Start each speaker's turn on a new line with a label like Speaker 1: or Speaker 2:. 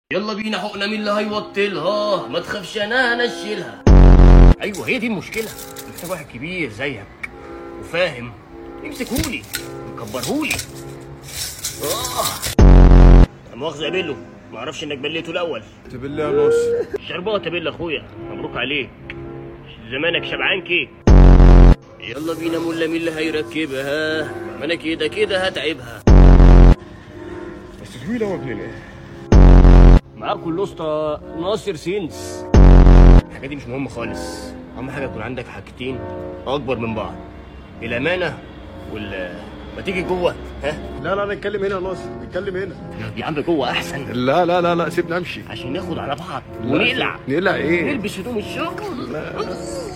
Speaker 1: يلا بينا حقنة مين اللي هيوطلها ما تخافش انا هنشلها ايوه هي دي المشكلة محتاج واحد كبير زيك وفاهم يمسكهولي ويكبرهولي اه لا مؤاخذة يا بيلو ما اعرفش انك بليته الاول
Speaker 2: تبلي يا ناصر
Speaker 1: شربات يا بيلو اخويا مبروك عليك زمانك شبعان كيك يلا بينا ملا مين اللي هيركبها ما انا كده كده هتعبها
Speaker 2: بس طويل هو ابن الايه
Speaker 1: معاكم الاسطى ناصر سينس الحاجات دي مش مهمة خالص أهم حاجة يكون عندك حاجتين أكبر من بعض الأمانة وال ما تيجي جوه ها
Speaker 2: لا لا نتكلم هنا يا ناصر نتكلم هنا
Speaker 1: يا عم جوه أحسن
Speaker 2: لا لا لا لا سيبني امشي
Speaker 1: عشان ناخد على بعض ونقلع
Speaker 2: نقلع ايه
Speaker 1: نلبس هدوم الشغل